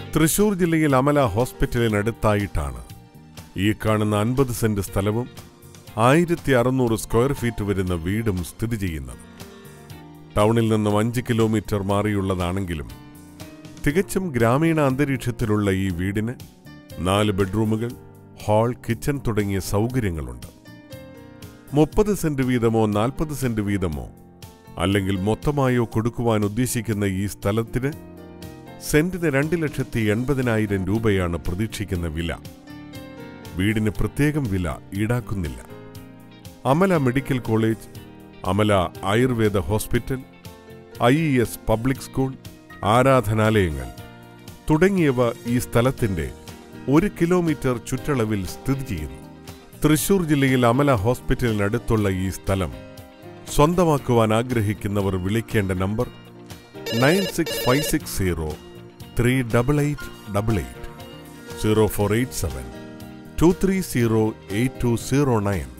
തൃശൂർ ജില്ലയിൽ അമല ഹോസ്പിറ്റലിനടുത്തായിട്ടാണ് ഈ കാണുന്ന അൻപത് സെന്റ് സ്ഥലവും ആയിരത്തി അറുന്നൂറ് സ്ക്വയർ ഫീറ്റ് വരുന്ന വീടും സ്ഥിതി ചെയ്യുന്നത് ടൗണിൽ നിന്നും അഞ്ച് കിലോമീറ്റർ മാറിയുള്ളതാണെങ്കിലും തികച്ചും ഗ്രാമീണ അന്തരീക്ഷത്തിലുള്ള ഈ വീടിന് നാല് ബെഡ്റൂമുകൾ ഹാൾ കിച്ചൺ തുടങ്ങിയ സൗകര്യങ്ങളുണ്ട് മുപ്പത് സെന്റ് വീതമോ നാൽപ്പത് സെന്റ് വീതമോ അല്ലെങ്കിൽ മൊത്തമായോ കൊടുക്കുവാൻ ഉദ്ദേശിക്കുന്ന ഈ സ്ഥലത്തിന് സെന്റിന് രണ്ട് ലക്ഷത്തി എൺപതിനായിരം രൂപയാണ് പ്രതീക്ഷിക്കുന്ന വില വീടിന് പ്രത്യേകം വില ഈടാക്കുന്നില്ല Amala medical college Amala Ayurveda hospital I E S public school ആരാധനാലയങ്ങൾ തുടങ്ങിയവ ഈ സ്ഥലത്തിന്റെ ഒരു കിലോമീറ്റർ ചുറ്റളവിൽ സ്ഥിതി ചെയ്യുന്നു തൃശൂർ ജില്ലയിൽ അമല ഹോസ്പിറ്റലിനടുത്തുള്ള ഈ സ്ഥലം സ്വന്തമാക്കുവാൻ ആഗ്രഹിക്കുന്നവർ വിളിക്കേണ്ട number nine six five six zero three double eight double eight zero four eight seven two three zero eight two zero nine